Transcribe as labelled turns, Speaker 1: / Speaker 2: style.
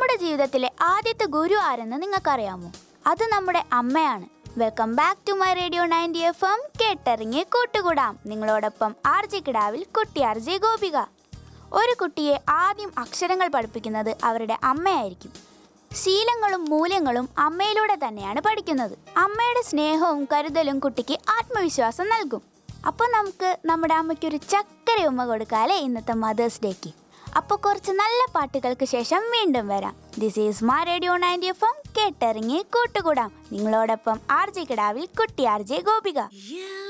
Speaker 1: നമ്മുടെ ജീവിതത്തിലെ ആദ്യത്തെ ഗുരു ആരെന്ന് നിങ്ങൾക്കറിയാമോ അത് നമ്മുടെ അമ്മയാണ് welcome back to my radio ninety F M കേട്ടിറങ്ങി കൂട്ടുകൂടാം നിങ്ങളോടൊപ്പം ആർ ജെ കിടാവിൽ കുട്ടി ആർ ജെ ഗോപിക ഒരു കുട്ടിയെ ആദ്യം അക്ഷരങ്ങൾ പഠിപ്പിക്കുന്നത് അവരുടെ അമ്മയായിരിക്കും ശീലങ്ങളും മൂല്യങ്ങളും അമ്മയിലൂടെ തന്നെയാണ് പഠിക്കുന്നത് അമ്മയുടെ സ്നേഹവും കരുതലും കുട്ടിക്ക് ആത്മവിശ്വാസം നൽകും അപ്പോൾ നമുക്ക് നമ്മുടെ അമ്മയ്ക്ക് ഒരു ചക്കര ഉമ്മ കൊടുക്കാല്ലേ ഇന്നത്തെ മദേഴ്സ് ഡേക്ക് അപ്പോൾ കുറച്ച് നല്ല പാട്ടുകൾക്ക് ശേഷം വീണ്ടും വരാം this is my radio ninety F M കേട്ടിറങ്ങി കൂട്ടുകൂടാം നിങ്ങളോടൊപ്പം ആർ ജെ കിടാവിൽ കുട്ടി ആർ ജെ ഗോപിക
Speaker 2: Yeah.